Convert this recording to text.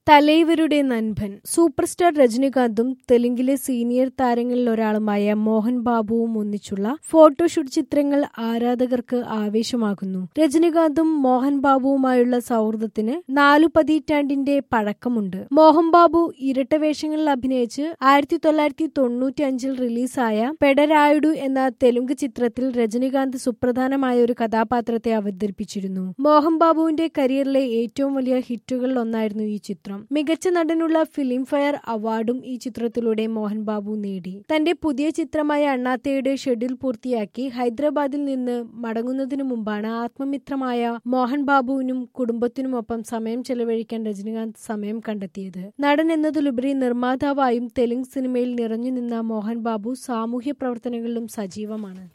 തലൈവരുടെ നൻപൻ super star രജനികാന്തും തെലുങ്കിലെ സീനിയർ താരങ്ങളിൽ ഒരാളുമായ മോഹൻ ബാബുവും ഒന്നിച്ചുള്ള ഫോട്ടോഷൂട്ട് ചിത്രങ്ങൾ ആരാധകർക്ക് ആവേശമാകുന്നു രജനികാന്തും മോഹൻ ബാബുവുമായുള്ള സൗഹൃദത്തിന് നാലു പതിറ്റാണ്ടിന്റെ പഴക്കമുണ്ട് മോഹൻ ബാബു ഇരട്ട വേഷങ്ങളിൽ അഭിനയിച്ച് ആയിരത്തി തൊള്ളായിരത്തി തൊണ്ണൂറ്റി അഞ്ചിൽ റിലീസായ പെടരായുഡു എന്ന തെലുങ്ക് ചിത്രത്തിൽ രജനികാന്ത് സുപ്രധാനമായ ഒരു കഥാപാത്രത്തെ അവതരിപ്പിച്ചിരുന്നു മോഹൻ ബാബുവിന്റെ കരിയറിലെ ഏറ്റവും വലിയ ഹിറ്റുകളിൽ ഒന്നായിരുന്നു ഈ ചിത്രം മികച്ച നടനുള്ള ഫിലിം ഫെയർ അവാർഡും ഈ ചിത്രത്തിലൂടെ മോഹൻ ബാബു നേടി തന്റെ പുതിയ ചിത്രമായ അണ്ണാത്തയുടെ ഷെഡ്യൂൾ പൂർത്തിയാക്കി ഹൈദരാബാദിൽ നിന്ന് മടങ്ങുന്നതിനു മുമ്പാണ് ആത്മമിത്രമായ മോഹൻ ബാബുവിനും കുടുംബത്തിനുമൊപ്പം സമയം ചെലവഴിക്കാൻ രജനികാന്ത് സമയം കണ്ടെത്തിയത് നടൻ എന്നതിലുപരി നിർമ്മാതാവായും തെലുങ്ക് സിനിമയിൽ നിറഞ്ഞു നിന്ന മോഹൻ ബാബു സാമൂഹ്യ പ്രവർത്തനങ്ങളിലും സജീവമാണ്